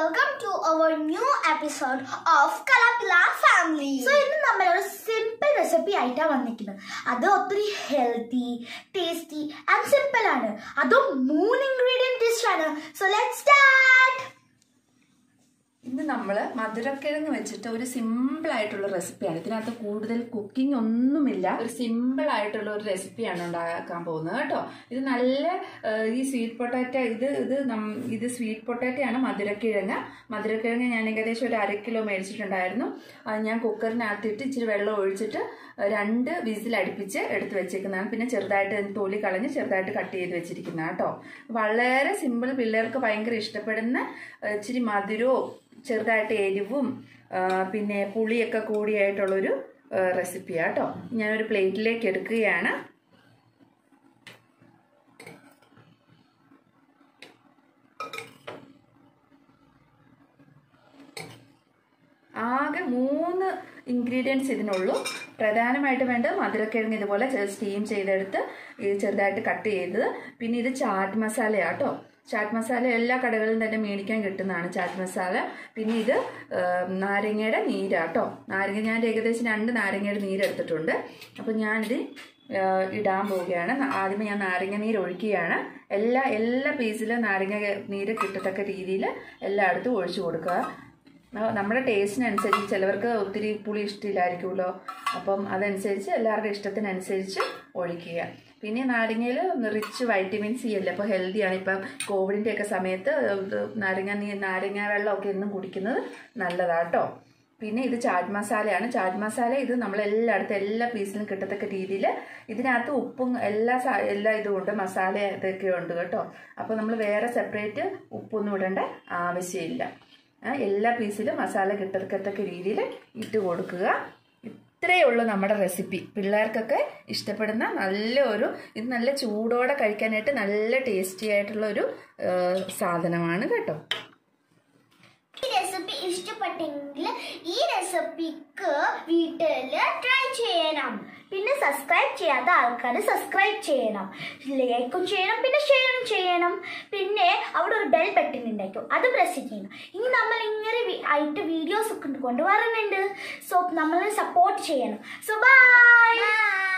welcome to our new episode of Kalapila Family. So ഇന്ന് നമ്മൾ ഒരു സിമ്പിൾ റെസിപ്പി ആയിട്ടാണ് വന്നിരിക്കുന്നത് അത് ഒത്തിരി ഹെൽത്തി ടേസ്റ്റി ആൻഡ് സിമ്പിൾ ആണ് അതും മൂന്ന് ഇൻഗ്രീഡിയൻറ്റ് ഡിഷ് ആണ് സോ ലെറ്റ് സ്റ്റാർട്ട് ഇന്ന് നമ്മൾ മധുരക്കിഴങ്ങ് വെച്ചിട്ട് ഒരു സിമ്പിൾ ആയിട്ടുള്ള റെസിപ്പിയാണ് ഇതിനകത്ത് കൂടുതൽ കുക്കിംഗ് ഒന്നുമില്ല ഒരു സിമ്പിൾ ആയിട്ടുള്ള ഒരു റെസിപ്പിയാണ് ഉണ്ടാക്കാൻ പോകുന്നത് കേട്ടോ ഇത് നല്ല ആ, ഈ സ്വീറ്റ് പൊട്ടാറ്റ ഇത് ഇത് നം- ഇത് സ്വീറ്റ് പൊട്ടാറ്റയാണ് മധുരക്കിഴങ്ങ് മധുരക്കിഴങ്ങ് ഞാൻ ഏകദേശം ഒരു അര കിലോ മേടിച്ചിട്ടുണ്ടായിരുന്നു അത് ഞാൻ കുക്കറിനകത്തിട്ട് ഇച്ചിരി വെള്ളം ഒഴിച്ചിട്ട് രണ്ട് വിസിൽ അടുപ്പിച്ച് എടുത്ത് വെച്ചേക്കുന്നതാണ് പിന്നെ ചെറുതായിട്ട് അതിന് തൊലി കളഞ്ഞ് ചെറുതായിട്ട് കട്ട് ചെയ്ത് വെച്ചിരിക്കുന്ന കേട്ടോ വളരെ സിമ്പിൾ പിള്ളേർക്ക് ഭയങ്കര ഇഷ്ടപ്പെടുന്ന ആ, ഇച്ചിരി മധുരവും ചെറുതായിട്ട് എരിവും ആ, പിന്നെ പുളിയൊക്കെ കൂടിയായിട്ടുള്ളൊരു റെസിപ്പിയാണ് കേട്ടോ ഞാനൊരു പ്ലേറ്റിലേക്ക് എടുക്കുകയാണ് ആകെ മൂന്ന് ഇൻഗ്രീഡിയൻസ് ഇതിനുള്ളൂ പ്രധാനമായിട്ട് വേണ്ടത് മധുരക്കിഴങ്ങ് ഇതുപോലെ സ്റ്റീം ചെയ്തെടുത്ത് ഇത് ചെറുതായിട്ട് കട്ട് ചെയ്തത് പിന്നെ ഇത് ചാറ്റ് മസാലയാണ് കേട്ടോ ചാറ്റ് മസാല എല്ലാ കടകളിലും തന്നെ മേടിക്കാൻ കിട്ടുന്നതാണ് ചാറ്റ് മസാല പിന്നെ ഇത് ആ, നാരങ്ങയുടെ നീരാട്ടോ നാരങ്ങ ഞാൻ ഏകദേശം രണ്ട് നാരങ്ങയുടെ നീരെടുത്തിട്ടുണ്ട് അപ്പോൾ ഞാനിത് ആ, ഇടാൻ പോവുകയാണ് ആദ്യമേ ഞാൻ നാരങ്ങ നീര് ഒഴിക്കുകയാണ് എല്ലാ എല്ലാ പീസിലും നാരങ്ങ നീര് കിട്ടത്തക്ക രീതിയിൽ എല്ലായിടത്തും ഒഴിച്ചു കൊടുക്കുക ആ, നമ്മുടെ ടേസ്റ്റിനനുസരിച്ച് ചിലവർക്ക് ഒത്തിരി പുളി ഇഷ്ടമില്ലായിരിക്കുമല്ലോ അപ്പം അതനുസരിച്ച് എല്ലാവരുടെ ഇഷ്ടത്തിനനുസരിച്ച് ഒഴിക്കുക പിന്നെ നാരങ്ങയിൽ റിച്ച് വൈറ്റമിൻ സി അല്ലേ അപ്പോൾ ഹെൽത്തിയാണ് ഇപ്പം കോവിഡിൻ്റെ ഒക്കെ സമയത്ത് ഇത് നാരങ്ങ നീ നാരങ്ങ വെള്ളമൊക്കെ എന്നും കുടിക്കുന്നത് നല്ലതാട്ടോ പിന്നെ ഇത് ചാറ്റ് മസാലയാണ് ചാറ്റ് മസാല ഇത് നമ്മൾ എല്ലായിടത്തും എല്ലാ പീസിലും കിട്ടത്തക്ക രീതിയിൽ ഇതിനകത്ത് ഉപ്പും എല്ലാ സാ എല്ലാ ഇതും ഉണ്ട് മസാല ഇതൊക്കെ ഉണ്ട് കേട്ടോ അപ്പോൾ നമ്മൾ വേറെ സെപ്പറേറ്റ് ഉപ്പൊന്നും ഇടേണ്ട ആവശ്യമില്ല ആ, എല്ലാ പീസിലും മസാല കിട്ടത്തക്ക രീതിയിൽ ഇട്ട് കൊടുക്കുക ഇത്രയേ ഉള്ളൂ നമ്മുടെ റെസിപ്പി പിള്ളേർക്കൊക്കെ ഇഷ്ടപ്പെടുന്ന നല്ല ഒരു ഇത് നല്ല ചൂടോടെ കഴിക്കാനായിട്ട് നല്ല ടേസ്റ്റി ആയിട്ടുള്ള ഒരു ആ, സാധനമാണ് കേട്ടോ ഈ റെസിപ്പി ഇഷ്ടപ്പെട്ടെങ്കിൽ ഈ റെസിപ്പിക്ക് വീട്ടിൽ ട്രൈ ചെയ്യണം പിന്നെ സബ്സ്ക്രൈബ് ചെയ്യാത്ത ആൾക്കാർ സബ്സ്ക്രൈബ് ചെയ്യണം ലൈക്കും ചെയ്യണം പിന്നെ ഷെയറും ചെയ്യണം പിന്നെ അവിടെ ഒരു ബെൽ ബട്ടൺ ഉണ്ടായിരിക്കും അത് പ്രസ് ചെയ്യണം ഇനി നമ്മൾ ഇങ്ങനെ വി- ആയിട്ട് വീഡിയോസ് ഒക്കെ കൊണ്ടുവരുന്നുണ്ട് സോ നമ്മളെ സപ്പോർട്ട് ചെയ്യണം സോ ബൈ ബൈ